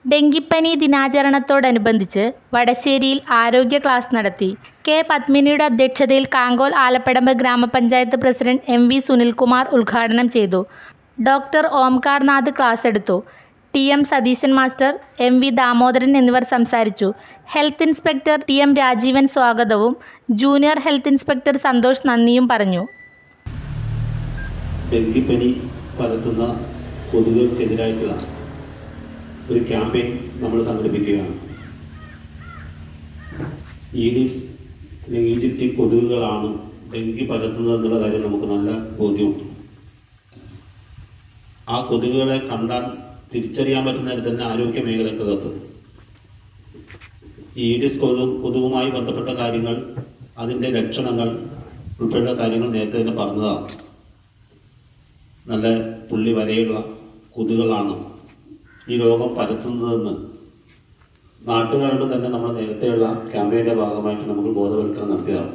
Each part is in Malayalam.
ഡെങ്കിപ്പനി ദിനാചരണത്തോടനുബന്ധിച്ച് വടശ്ശേരിയിൽ ആരോഗ്യ ക്ലാസ് നടത്തി കെ പത്മിനിയുടെ അധ്യക്ഷതയിൽ കാങ്കോൽ ആലപ്പടമ്പ് ഗ്രാമപഞ്ചായത്ത് പ്രസിഡന്റ് എം വി സുനിൽകുമാർ ഉദ്ഘാടനം ചെയ്തു ഡോക്ടർ ഓംകാർനാഥ് ക്ലാസ് എടുത്തു T M Satheesan master M V Damodaran എന്നിവർ സംസാരിച്ചു health inspector T M Rajeevan സ്വാഗതവും ജൂനിയർ ഹെൽത്ത് ഇൻസ്പെക്ടർ സന്തോഷ് നന്ദിയും പറഞ്ഞു ഡെങ്കിപ്പനി പരത്തുന്ന കൊതുകുകൾക്കെതിരായിട്ടുള്ള ഒരു ക്യാമ്പയിൻ നമ്മൾ സംഘടിപ്പിക്കുകയാണ് ഈഡിസ് അല്ലെങ്കിൽ ഈജിപ്തി കൊതുകുകളാണ് ഡെങ്കി പരത്തുന്നത് എന്നുള്ള കാര്യം നമുക്ക് നല്ല ബോധ്യമുണ്ട് ആ കൊതുകുകളെ കണ്ടാൽ തിരിച്ചറിയാൻ പറ്റുന്ന തരത്തിൽ തന്നെ ആരോഗ്യ മേഖലക്കകത്ത് ഈ ഈഡിസ് കൊതു കൊതുകുമായി ബന്ധപ്പെട്ട കാര്യങ്ങൾ അതിൻ്റെ ലക്ഷണങ്ങൾ ഉൾപ്പെടെയുള്ള കാര്യങ്ങൾ നേരത്തെ തന്നെ പറഞ്ഞതാണ് നല്ല പുള്ളി വരെയുള്ള കൊതുകുകളാണ് ഈ രോഗം പരത്തുന്നതെന്ന് നാട്ടുകാരോട് തന്നെ നമ്മൾ നേരത്തെയുള്ള ക്യാമ്പയിൻ്റെ ഭാഗമായിട്ട് നമുക്ക് ബോധവൽക്കരണം നടത്തിയതാണ്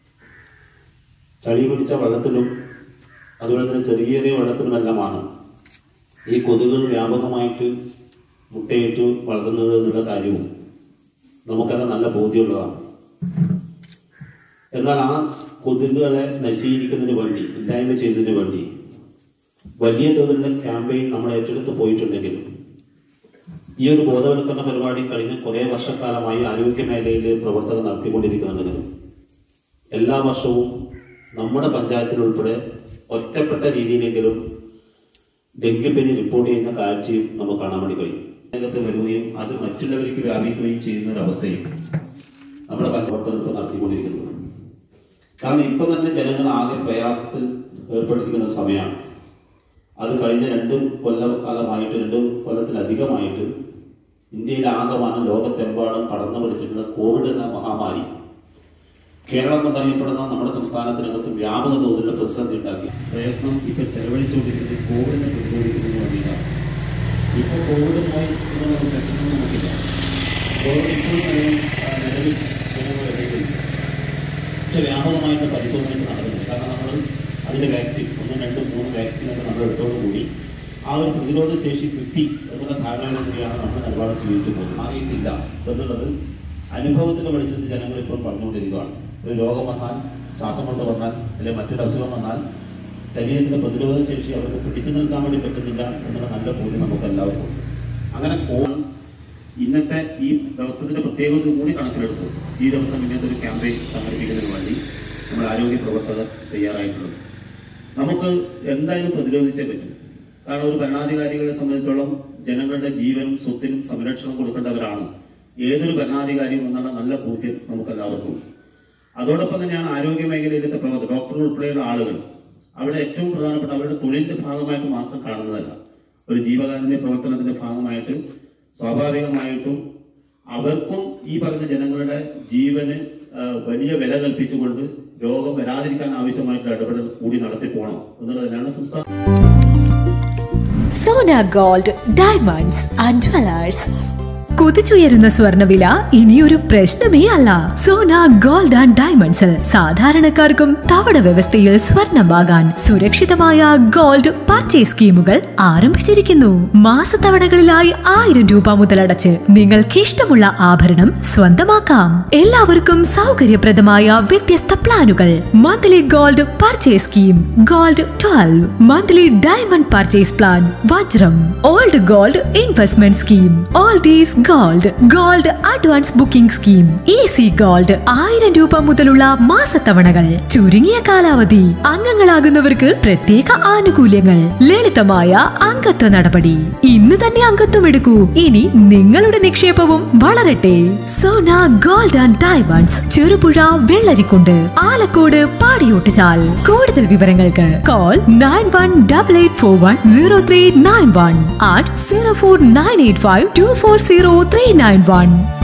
ചളി പിടിച്ച വെള്ളത്തിലും അതുപോലെ തന്നെ ചെറിയ ചെറിയ വെള്ളത്തിലുമെല്ലാമാണ് ഈ കൊതുകുകൾ വ്യാപകമായിട്ട് മുട്ടയിട്ട് വളർത്തുന്നത് എന്നുള്ള കാര്യവും നമുക്കത് നല്ല ബോധ്യമുള്ളതാണ് എന്നാൽ ആ കൊതുകുകളെ നശീകരിക്കുന്നതിന് വേണ്ടി ഇല്ലായ്മ ചെയ്യുന്നതിന് വേണ്ടി വലിയ തോതിലുള്ള ക്യാമ്പയിൻ നമ്മൾ ഏറ്റെടുത്ത് പോയിട്ടുണ്ടെങ്കിലും ഈ ഒരു ബോധവൽക്കരണ പരിപാടി കഴിഞ്ഞ് കുറേ വർഷക്കാലമായി ആരോഗ്യ മേഖലയിൽ പ്രവർത്തനം നടത്തിക്കൊണ്ടിരിക്കുന്നുണ്ടെങ്കിലും എല്ലാ വർഷവും നമ്മുടെ പഞ്ചായത്തിൽ ഉൾപ്പെടെ ഒറ്റപ്പെട്ട രീതിയിലെങ്കിലും ഡെങ്കിപ്പനി റിപ്പോർട്ട് ചെയ്യുന്ന കാഴ്ചയും നമുക്ക് കാണാൻ വേണ്ടി കഴിയും രംഗത്ത് വരികയും അത് മറ്റുള്ളവർക്ക് വ്യാപിക്കുകയും ചെയ്യുന്ന ഒരു അവസ്ഥയും നമ്മുടെ പ്രവർത്തനം നടത്തിക്കൊണ്ടിരിക്കുന്നത് കാരണം ഇപ്പൊ തന്നെ ജനങ്ങൾ ആകെ പ്രയാസത്തിൽ ഏർപ്പെടുത്തിക്കുന്ന സമയമാണ് അത് കഴിഞ്ഞ രണ്ട് കൊല്ലക്കാലമായിട്ട് രണ്ട് കൊല്ലത്തിലധികമായിട്ട് ഇന്ത്യയിൽ ആകമാനം ലോകത്തെമ്പാടും പടർന്നു പിടിച്ചിട്ടുള്ള കോവിഡ് എന്ന മഹാമാരി കേരളം എന്നറിയപ്പെടുന്ന നമ്മുടെ സംസ്ഥാനത്തിനകത്ത് വ്യാപക തോതിലുള്ള പ്രതിസന്ധി ഉണ്ടാക്കി പ്രയത്നം ഇപ്പൊ ചെലവഴിച്ചുകൊണ്ടിരിക്കുന്നത് കോവിഡിനെ പ്രതിരോധിക്കുന്നതിന് വേണ്ടിയിട്ടാണ് ഇപ്പൊ കോവിഡുമായി നമുക്ക് പെട്ടെന്ന് നമുക്കില്ല കോവിഡ് ഇപ്പോഴും നിലവിൽ ജനങ്ങളുടെ ഇടയിൽ പക്ഷെ വ്യാപകമായിട്ട് പരിശോധന ഇപ്പോൾ നടക്കുന്നുണ്ട് കാരണം നമ്മൾ അതിൻ്റെ വാക്സിൻ ഒന്ന് രണ്ട് മൂന്ന് വാക്സിനൊക്കെ നമ്മൾ എടുത്തോടുകൂടി ആ ഒരു പ്രതിരോധ ശേഷി കിട്ടി എന്നുള്ള ധാരണയോട് കൂടിയാണ് നമ്മൾ നിലപാട് സ്വീകരിച്ചു പോകുന്നത് മാറിയിട്ടില്ല എന്നുള്ളത് അനുഭവത്തിൻ്റെ വെളിച്ചത്തിൽ ജനങ്ങൾ ഇപ്പോൾ പറഞ്ഞുകൊണ്ടിരിക്കുകയാണ് ഒരു രോഗം വന്നാൽ ശ്വാസം കൊണ്ട് വന്നാൽ അല്ലെങ്കിൽ മറ്റൊരു അസുഖം വന്നാൽ ശരീരത്തിൻ്റെ പ്രതിരോധ ശേഷി അവർക്ക് പിടിച്ചു നിൽക്കാൻ വേണ്ടി പറ്റുന്നില്ല എന്നുള്ള നല്ല ബോധ്യം നമുക്ക് എല്ലാവർക്കും ഉണ്ട്. അങ്ങനെ കോൺ ഇന്നത്തെ ഈ ദിവസത്തിന്റെ പ്രത്യേകത കൂടി കണക്കിലെടുത്തു ഈ ദിവസം ഇന്നത്തെ ഒരു ക്യാമ്പയിൻ സംഘടിപ്പിക്കുന്നതിന് വേണ്ടി നമ്മൾ ആരോഗ്യ പ്രവർത്തകർ തയ്യാറായിട്ടുള്ളത് നമുക്ക് എന്തായാലും പ്രതിരോധിച്ചേ പറ്റും കാരണം ഒരു ഭരണാധികാരികളെ സംബന്ധിച്ചോളം ജനങ്ങളുടെ ജീവനും സ്വത്തിനും സംരക്ഷണം കൊടുക്കേണ്ടവരാണ് ഏതൊരു ഭരണാധികാരിയും എന്നുള്ള നല്ല ബോധ്യം നമുക്ക് എല്ലാവർക്കും ഉണ്ട്. അതോടൊപ്പം തന്നെയാണ് ആരോഗ്യ മേഖലയിലത്തെ പ്രവർത്തകർ ഡോക്ടർ ഉൾപ്പെടെയുള്ള ആളുകൾ അവിടെ ഏറ്റവും പ്രധാനപ്പെട്ട അവരുടെ തൊഴിലിന്റെ ഭാഗമായിട്ട് മാത്രം കാണുന്നതല്ല ഒരു ജീവകാരുണ്യ പ്രവർത്തനത്തിന്റെ ഭാഗമായിട്ട് സ്വാഭാവികമായിട്ടും അവർക്കും ഈ പറഞ്ഞ ജനങ്ങളുടെ ജീവന് ആ, വലിയ വില കൽപ്പിച്ചുകൊണ്ട് രോഗം വരാതിരിക്കാൻ ആവശ്യമായിട്ടുള്ള ഇടപെടൽ കൂടി നടത്തി പോകണം എന്നുള്ളത് തന്നെയാണ് സംസ്ഥാന Sona gold diamonds and jewellers കുതിച്ചുയരുന്ന സ്വർണ്ണവില ഇനിയൊരു പ്രശ്നമേ അല്ല സോന ഗോൾഡ് ആൻഡ് ഡയമണ്ട്സിൽ സാധാരണക്കാർക്കും തവണ വ്യവസ്ഥയിൽ സ്വർണം വാങ്ങാൻ സുരക്ഷിതമായ ഗോൾഡ് പർച്ചേസ് സ്കീമുകൾ ആരംഭിച്ചിരിക്കുന്നു മാസത്തവണകളിലായി ആയിരം രൂപ മുതലടച്ച് നിങ്ങൾക്ക് ഇഷ്ടമുള്ള ആഭരണം സ്വന്തമാക്കാം എല്ലാവർക്കും സൗകര്യപ്രദമായ വ്യത്യസ്ത പ്ലാനുകൾ monthly gold purchase scheme gold twelve monthly diamond purchase plan വജ്രം old gold investment scheme all these gold gold advance booking scheme easy gold ആയിരം രൂപ മുതലുള്ള മാസത്തവണകൾ ചുരുങ്ങിയ കാലാവധി അംഗങ്ങളാകുന്നവർക്ക് പ്രത്യേക ആനുകൂല്യങ്ങൾ ലളിതമായ അംഗത്വ നടപടി ഇന്ന് തന്നെ അംഗത്വം എടുക്കൂ ഇനി നിങ്ങളുടെ നിക്ഷേപവും വളരട്ടെ Sona gold and diamonds Cherupuzha Vellarikundu Alakode Padiyottuchal കൂടുതൽ വിവരങ്ങൾക്ക് call nine one double eight four one zero three nine one eight zero four nine eight five two four zero three nine one